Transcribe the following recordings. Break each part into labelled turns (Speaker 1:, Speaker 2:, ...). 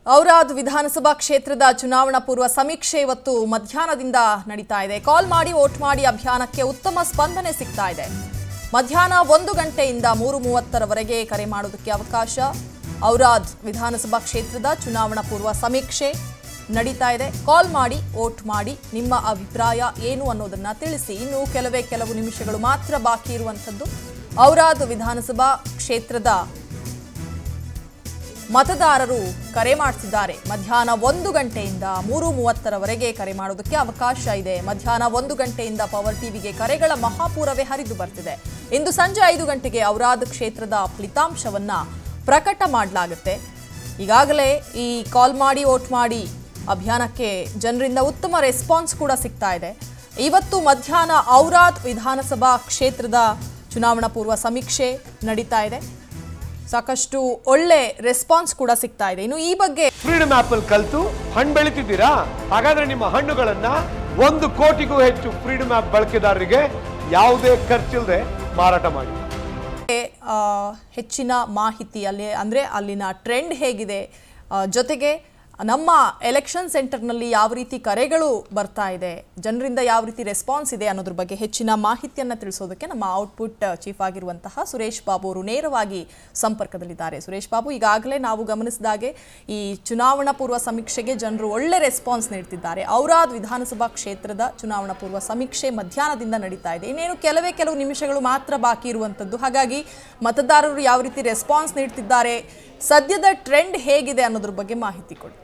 Speaker 1: ಔರಾದ್ ವಿಧಾನಸಭಾ ಕ್ಷೇತ್ರದ ಚುನಾವಣಾ ಪೂರ್ವ ಸಮೀಕ್ಷೆ ಇವತ್ತು ಮಧ್ಯಾಹ್ನದಿಂದ ನಡೀತಾ ಇದೆ ಕಾಲ್ ಮಾಡಿ ವೋಟ್ ಮಾಡಿ ಅಭಿಯಾನಕ್ಕೆ ಉತ್ತಮ ಸ್ಪಂದನೆ ಸಿಗ್ತಾ ಇದೆ ಮಧ್ಯಾಹ್ನ ಒಂದು ಗಂಟೆಯಿಂದ ಮೂರು ಮೂವತ್ತರವರೆಗೆ ಕರೆ ಮಾಡೋದಕ್ಕೆ ಅವಕಾಶ ಔರಾದ್ ವಿಧಾನಸಭಾ ಕ್ಷೇತ್ರದ ಚುನಾವಣಾ ಪೂರ್ವ ಸಮೀಕ್ಷೆ ನಡೀತಾ ಇದೆ ಕಾಲ್ ಮಾಡಿ ವೋಟ್ ಮಾಡಿ ನಿಮ್ಮ ಅಭಿಪ್ರಾಯ ಏನು ಅನ್ನೋದನ್ನ ತಿಳಿಸಿ ಇನ್ನು ಕೆಲವೇ ಕೆಲವು ನಿಮಿಷಗಳು ಮಾತ್ರ ಬಾಕಿ ಇರುವಂಥದ್ದು ಔರಾದ್ ವಿಧಾನಸಭಾ ಕ್ಷೇತ್ರದ ಮತದಾರರು ಕರೆ ಮಾಡಿಸಿದ್ದಾರೆ ಮಧ್ಯಾಹ್ನ ಒಂದು ಗಂಟೆಯಿಂದ ಮೂರು ಮೂವತ್ತರವರೆಗೆ ಕರೆ ಮಾಡೋದಕ್ಕೆ ಅವಕಾಶ ಇದೆ ಮಧ್ಯಾಹ್ನ ಒಂದು ಗಂಟೆಯಿಂದ ಪವರ್ ಟಿವಿಗೆ ಕರೆಗಳ ಮಹಾಪೂರವೇ ಹರಿದು ಬರ್ತಿದೆ ಇಂದು ಸಂಜೆ ಐದು ಗಂಟೆಗೆ ಔರಾದ್ ಕ್ಷೇತ್ರದ ಫಲಿತಾಂಶವನ್ನ ಪ್ರಕಟ ಮಾಡಲಾಗುತ್ತೆ ಈಗಾಗಲೇ ಈ ಕಾಲ್ ಮಾಡಿ ವೋಟ್ ಮಾಡಿ ಅಭಿಯಾನಕ್ಕೆ ಜನರಿಂದ ಉತ್ತಮ ರೆಸ್ಪಾನ್ಸ್ ಕೂಡ ಸಿಗ್ತಾ ಇದೆ ಇವತ್ತು ಮಧ್ಯಾಹ್ನ ಔರಾದ್ ವಿಧಾನಸಭಾ ಕ್ಷೇತ್ರದ ಚುನಾವಣಾ ಪೂರ್ವ ಸಮೀಕ್ಷೆ ನಡೀತಾ ಇದೆ ಸಾಕಷ್ಟು ಒಳ್ಳೆ ರೆಸ್ಪಾನ್ಸ್ ಕೂಡ ಸಿಗ್ತಾ ಇದೆ ಇನ್ನು ಈ ಬಗ್ಗೆ
Speaker 2: ಫ್ರೀಡಮ್ ಆಪ್ ಅಲ್ಲಿ ಕಲ್ತು ಹಣ್ಣು ಬೆಳಿತಿದ್ದೀರಾ ಹಾಗಾದ್ರೆ ನಿಮ್ಮ ಹಣ್ಣುಗಳನ್ನ ಒಂದು ಕೋಟಿಗೂ ಹೆಚ್ಚು ಫ್ರೀಡಮ್ ಆಪ್ ಬಳಕೆದಾರರಿಗೆ ಯಾವುದೇ ಖರ್ಚಿಲ್ಲದೆ ಮಾರಾಟ ಮಾಡಿ
Speaker 1: ಆ, ಹೆಚ್ಚಿನ ಮಾಹಿತಿ ಅಲ್ಲಿ ಅಂದರೆ ಅಲ್ಲಿನ ಟ್ರೆಂಡ್ ಹೇಗಿದೆ ಆ, ಜೊತೆಗೆ ನಮ್ಮ ಎಲೆಕ್ಷನ್ ಸೆಂಟರ್ನಲ್ಲಿ ಯಾವ ರೀತಿ ಕರೆಗಳು ಬರ್ತಾ ಇದೆ ಜನರಿಂದ ಯಾವ ರೀತಿ ರೆಸ್ಪಾನ್ಸ್ ಇದೆ ಅನ್ನೋದ್ರ ಬಗ್ಗೆ ಹೆಚ್ಚಿನ ಮಾಹಿತಿಯನ್ನು ತಿಳಿಸೋದಕ್ಕೆ ನಮ್ಮ ಔಟ್ಪುಟ್ ಚೀಫ್ ಆಗಿರುವಂತಹ ಸುರೇಶ್ ಬಾಬು ಅವರು ನೇರವಾಗಿ ಸಂಪರ್ಕದಲ್ಲಿದ್ದಾರೆ ಸುರೇಶ್ ಬಾಬು ಈಗಾಗಲೇ ನಾವು ಗಮನಿಸಿದಾಗೆ ಈ ಚುನಾವಣಾ ಪೂರ್ವ ಸಮೀಕ್ಷೆಗೆ ಜನರು ಒಳ್ಳೆ ರೆಸ್ಪಾನ್ಸ್ ನೀಡ್ತಿದ್ದಾರೆ ಔರಾದ್ ವಿಧಾನಸಭಾ ಕ್ಷೇತ್ರದ ಚುನಾವಣಾ ಪೂರ್ವ ಸಮೀಕ್ಷೆ ಮಧ್ಯಾಹ್ನದಿಂದ ನಡೀತಾ ಇದೆ ಇನ್ನೇನು ಕೆಲವೇ ಕೆಲವು ನಿಮಿಷಗಳು ಮಾತ್ರ ಬಾಕಿ ಇರುವಂಥದ್ದು ಹಾಗಾಗಿ ಮತದಾರರು ಯಾವ ರೀತಿ ರೆಸ್ಪಾನ್ಸ್ ನೀಡ್ತಿದ್ದಾರೆ ಸದ್ಯದ ಟ್ರೆಂಡ್ ಹೇಗಿದೆ ಅನ್ನೋದ್ರ ಬಗ್ಗೆ ಮಾಹಿತಿ ಕೊಡಿ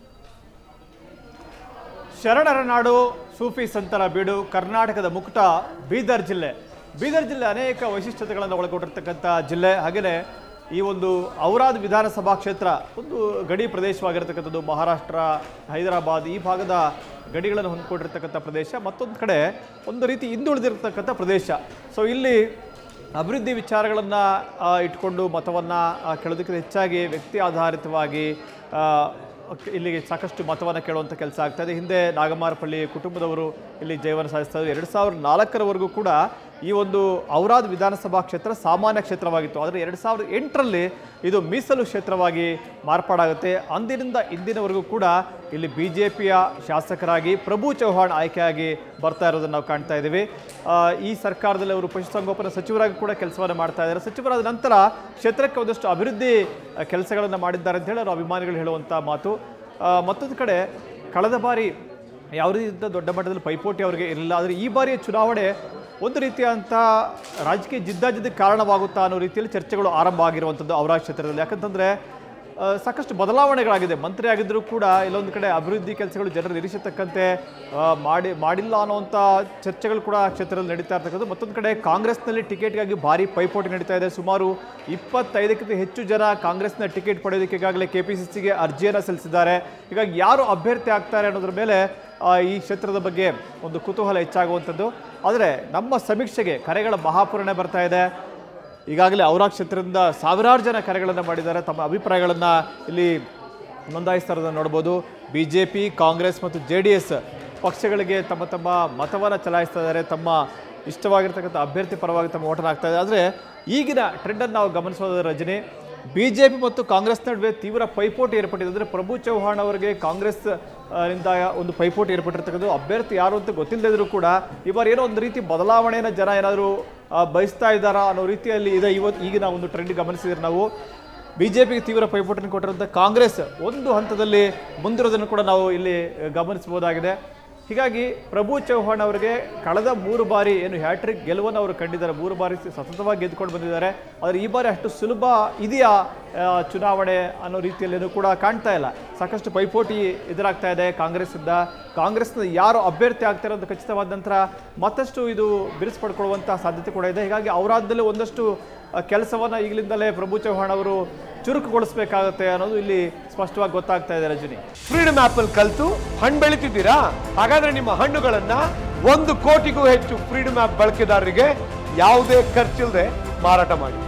Speaker 3: ಶರಣರ ನಾಡು ಸೂಫಿ ಸಂತರ ಬೀಡು ಕರ್ನಾಟಕದ ಮುಕುಟ ಬೀದರ್ ಜಿಲ್ಲೆ ಬೀದರ್ ಜಿಲ್ಲೆ ಅನೇಕ ವೈಶಿಷ್ಟ್ಯತೆಗಳನ್ನು ಒಳಗೊಂಡಿರ್ತಕ್ಕಂಥ ಜಿಲ್ಲೆ ಹಾಗೆಯೇ ಈ ಒಂದು ಔರಾದ್ ವಿಧಾನಸಭಾ ಕ್ಷೇತ್ರ ಒಂದು ಗಡಿ ಪ್ರದೇಶವಾಗಿರ್ತಕ್ಕಂಥದ್ದು ಮಹಾರಾಷ್ಟ್ರ ಹೈದರಾಬಾದ್ ಈ ಭಾಗದ ಗಡಿಗಳನ್ನು ಹೊಂದ್ಕೊಂಡಿರ್ತಕ್ಕಂಥ ಪ್ರದೇಶ ಮತ್ತೊಂದು ಕಡೆ ಒಂದು ರೀತಿ ಹಿಂದುಳಿದಿರ್ತಕ್ಕಂಥ ಪ್ರದೇಶ ಸೊ ಇಲ್ಲಿ ಅಭಿವೃದ್ಧಿ ವಿಚಾರಗಳನ್ನು ಇಟ್ಕೊಂಡು ಮತವನ್ನು ಕೇಳೋದಕ್ಕಿಂತ ಹೆಚ್ಚಾಗಿ ವ್ಯಕ್ತಿ ಆಧಾರಿತವಾಗಿ ಆ, ಇಲ್ಲಿಗೆ ಸಾಕಷ್ಟು ಮತವನ್ನು ಕೇಳುವಂಥ ಕೆಲಸ ಆಗ್ತಾ ಇದೆ ಹಿಂದೆ ನಾಗಮಾರಪಳ್ಳಿ ಕುಟುಂಬದವರು ಇಲ್ಲಿ ಜೀವನ ಸಾಧಿಸ್ತಾ ಇದ್ದಾರೆ ಎರಡು ಸಾವಿರದ ನಾಲ್ಕರವರೆಗೂ ಕೂಡ ಈ ಒಂದು ಔರಾದ್ ವಿಧಾನಸಭಾ ಕ್ಷೇತ್ರ ಸಾಮಾನ್ಯ ಕ್ಷೇತ್ರವಾಗಿತ್ತು ಆದರೆ ಎರಡು ಸಾವಿರದ ಎಂಟರಲ್ಲಿ ಇದು ಮೀಸಲು ಕ್ಷೇತ್ರವಾಗಿ ಮಾರ್ಪಾಡಾಗುತ್ತೆ ಅಂದಿನಿಂದ ಇಂದಿನವರೆಗೂ ಕೂಡ ಇಲ್ಲಿ ಬಿ ಜೆ ಪಿಯ ಶಾಸಕರಾಗಿ ಪ್ರಭು ಚೌಹಾಣ್ ಆಯ್ಕೆಯಾಗಿ ಬರ್ತಾ ಇರೋದನ್ನು ನಾವು ಕಾಣ್ತಾ ಇದ್ದೀವಿ ಆ, ಈ ಸರ್ಕಾರದಲ್ಲಿ ಅವರು ಪಶುಸಂಗೋಪನಾ ಸಚಿವರಾಗಿ ಕೂಡ ಕೆಲಸವನ್ನು ಮಾಡ್ತಾ ಇದ್ದಾರೆ ಸಚಿವರಾದ ನಂತರ ಕ್ಷೇತ್ರಕ್ಕೆ ಒಂದಷ್ಟು ಅಭಿವೃದ್ಧಿ ಕೆಲಸಗಳನ್ನು ಮಾಡಿದ್ದಾರೆ ಅಂತ ಹೇಳಿ ಅವರು ಅಭಿಮಾನಿಗಳು ಹೇಳುವಂಥ ಮಾತು ಆ, ಮತ್ತೊಂದು ಕಡೆ ಕಳೆದ ಬಾರಿ ಯಾವ ರೀತಿಯ ದೊಡ್ಡ ಮಟ್ಟದಲ್ಲಿ ಪೈಪೋಟಿ ಅವರಿಗೆ ಇರಲಿಲ್ಲ ಆದರೆ ಈ ಬಾರಿಯ ಚುನಾವಣೆ ಒಂದು ರೀತಿಯಾದಂಥ ರಾಜಕೀಯ ಜಿದ್ದಾಜಿದ್ದಕ್ಕೆ ಕಾರಣವಾಗುತ್ತಾ ಅನ್ನೋ ರೀತಿಯಲ್ಲಿ ಚರ್ಚೆಗಳು ಆರಂಭ ಆಗಿರುವಂಥದ್ದು ಅವರ ಕ್ಷೇತ್ರದಲ್ಲಿ ಯಾಕಂತಂದರೆ ಆ, ಸಾಕಷ್ಟು ಬದಲಾವಣೆಗಳಾಗಿದೆ ಮಂತ್ರಿ ಆಗಿದ್ದರೂ ಕೂಡ ಇಲ್ಲೊಂದು ಕಡೆ ಅಭಿವೃದ್ಧಿ ಕೆಲಸಗಳು ಜನರು ನಿರೀಕ್ಷಿಸತಕ್ಕಂತೆ ಆ, ಮಾಡಿ ಮಾಡಿಲ್ಲ ಅನ್ನುವಂಥ ಚರ್ಚೆಗಳು ಕೂಡ ಕ್ಷೇತ್ರದಲ್ಲಿ ನಡೀತಾ ಇರ್ತಕ್ಕಂಥದ್ದು ಮತ್ತೊಂದು ಕಡೆ ಕಾಂಗ್ರೆಸ್ನಲ್ಲಿ ಟಿಕೆಟ್ಗಾಗಿ ಭಾರಿ ಪೈಪೋಟಿ ನಡೀತಾ ಇದೆ ಸುಮಾರು ಇಪ್ಪತ್ತೈದಕ್ಕಿಂತ ಹೆಚ್ಚು ಜನ ಕಾಂಗ್ರೆಸ್ನ ಟಿಕೆಟ್ ಪಡೆಯೋದಕ್ಕೆ ಈಗಾಗಲೇ ಕೆ ಪಿ ಸಿ ಸಿಗೆ ಅರ್ಜಿಯನ್ನು ಸಲ್ಲಿಸಿದ್ದಾರೆ ಹೀಗಾಗಿ ಯಾರು ಅಭ್ಯರ್ಥಿ ಆಗ್ತಾರೆ ಅನ್ನೋದ್ರ ಮೇಲೆ ಆ, ಈ ಕ್ಷೇತ್ರದ ಬಗ್ಗೆ ಒಂದು ಕುತೂಹಲ ಹೆಚ್ಚಾಗುವಂಥದ್ದು ಆದರೆ ನಮ್ಮ ಸಮೀಕ್ಷೆಗೆ ಕರೆಗಳ ಮಹಾಪೂರಣೆ ಬರ್ತಾ ಇದೆ ಈಗಾಗಲೇ ಅವರ ಕ್ಷೇತ್ರದಿಂದ ಸಾವಿರಾರು ಜನ ಕರೆಗಳನ್ನು ಮಾಡಿದ್ದಾರೆ ತಮ್ಮ ಅಭಿಪ್ರಾಯಗಳನ್ನು ಇಲ್ಲಿ ನೋಂದಾಯಿಸ್ತಾ ಇರೋದನ್ನು ನೋಡ್ಬೋದು ಬಿ ಜೆ ಪಿ ಕಾಂಗ್ರೆಸ್ ಮತ್ತು ಜೆ ಡಿ ಎಸ್ ಪಕ್ಷಗಳಿಗೆ ತಮ್ಮ ತಮ್ಮ ಮತವನ್ನು ಚಲಾಯಿಸ್ತಾ ಇದ್ದಾರೆ ತಮ್ಮ ಇಷ್ಟವಾಗಿರ್ತಕ್ಕಂಥ ಅಭ್ಯರ್ಥಿ ಪರವಾಗಿ ತಮ್ಮ ಓಟನ್ನು ಹಾಕ್ತಾ ಇದೆ ಆದರೆ ಈಗಿನ ಟ್ರೆಂಡನ್ನು ನಾವು ಗಮನಿಸೋದಾದ್ರೆ ರಜನಿ ಬಿ ಜೆ ಪಿ ಮತ್ತು ಕಾಂಗ್ರೆಸ್ ನಡುವೆ ತೀವ್ರ ಪೈಪೋಟಿ ಏರ್ಪಟ್ಟಿದೆ ಅಂದರೆ ಪ್ರಭು ಚೌಹಾಣ್ ಅವರಿಗೆ ಕಾಂಗ್ರೆಸ್ ಆ, ರಿಂದ ಒಂದು ಪೈಪೋಟಿ ಏರ್ಪಟ್ಟಿರ್ತಕ್ಕಂಥದ್ದು ಅಭ್ಯರ್ಥಿ ಯಾರು ಅಂತ ಗೊತ್ತಿಲ್ಲದೇ ಇದ್ರೂ ಕೂಡ ಈ ಬಾರಿ ಏನೋ ಒಂದು ರೀತಿ ಬದಲಾವಣೆಯನ್ನು ಜನ ಏನಾದರೂ ಬಯಸ್ತಾ ಇದ್ದಾರಾ ಅನ್ನೋ ರೀತಿಯಲ್ಲಿ ಇದೆ ಇವತ್ತು ಈಗಿನ ಒಂದು ಟ್ರೆಂಡ್ ಗಮನಿಸಿದ್ರೆ ನಾವು ಬಿ ಜೆ ಪಿಗೆ ತೀವ್ರ ಪೈಪೋಟಿಯನ್ನು ಕೊಟ್ಟಿರುವಂಥ ಕಾಂಗ್ರೆಸ್ ಒಂದು ಹಂತದಲ್ಲಿ ಮುಂದಿರೋದನ್ನು ಕೂಡ ನಾವು ಇಲ್ಲಿ ಗಮನಿಸಬಹುದಾಗಿದೆ ಹೀಗಾಗಿ ಪ್ರಭು ಚೌಹಾಣ್ ಅವರಿಗೆ ಕಳೆದ ಮೂರು ಬಾರಿ ಏನು ಹ್ಯಾಟ್ರಿಕ್ ಗೆಲುವನ್ನು ಅವರು ಕಂಡಿದ್ದಾರೆ ಮೂರು ಬಾರಿ ಸತತವಾಗಿ ಗೆದ್ದುಕೊಂಡು ಬಂದಿದ್ದಾರೆ ಆದರೆ ಈ ಬಾರಿ ಅಷ್ಟು ಸುಲಭ ಇದೆಯಾ ಆ, ಚುನಾವಣೆ ಅನ್ನೋ ರೀತಿಯಲ್ಲೇನೂ ಕೂಡ ಕಾಣ್ತಾ ಇಲ್ಲ ಸಾಕಷ್ಟು ಪೈಪೋಟಿ ಎದುರಾಗ್ತಾ ಇದೆ ಕಾಂಗ್ರೆಸ್ಸಿಂದ ಕಾಂಗ್ರೆಸ್ನ ಯಾರು ಅಭ್ಯರ್ಥಿ ಆಗ್ತಾರೆ ಅಂತ ಖಚಿತವಾದ ನಂತರ ಮತ್ತಷ್ಟು ಇದು ಬಿರುಸು ಪಡ್ಕೊಳ್ಳುವಂಥ ಸಾಧ್ಯತೆ ಕೂಡ ಇದೆ ಹೀಗಾಗಿ ಅವರಾದಲ್ಲಿ ಒಂದಷ್ಟು ಕೆಲಸವನ್ನು ಈಗಲಿಂದಲೇ ಪ್ರಭು ಚೌಹಾಣ್ ಅವರು ಚುರುಕುಗೊಳಿಸಬೇಕಾಗುತ್ತೆ ಅನ್ನೋದು ಇಲ್ಲಿ ಸ್ಪಷ್ಟವಾಗಿ ಗೊತ್ತಾಗ್ತಾ ಇದೆ ರಜನಿ
Speaker 2: ಫ್ರೀಡಮ್ ಆಪ್ ಅಲ್ಲಿ ಕಲ್ತು ಹಣ್ಣು ಬೆಳಿತಿದ್ದೀರಾ ಹಾಗಾದ್ರೆ ನಿಮ್ಮ ಹಣ್ಣುಗಳನ್ನ ಒಂದು ಕೋಟಿಗೂ ಹೆಚ್ಚು ಫ್ರೀಡಮ್ ಆಪ್ ಬಳಕೆದಾರರಿಗೆ ಯಾವುದೇ ಖರ್ಚಿಲ್ಲದೆ ಮಾರಾಟ ಮಾಡಿ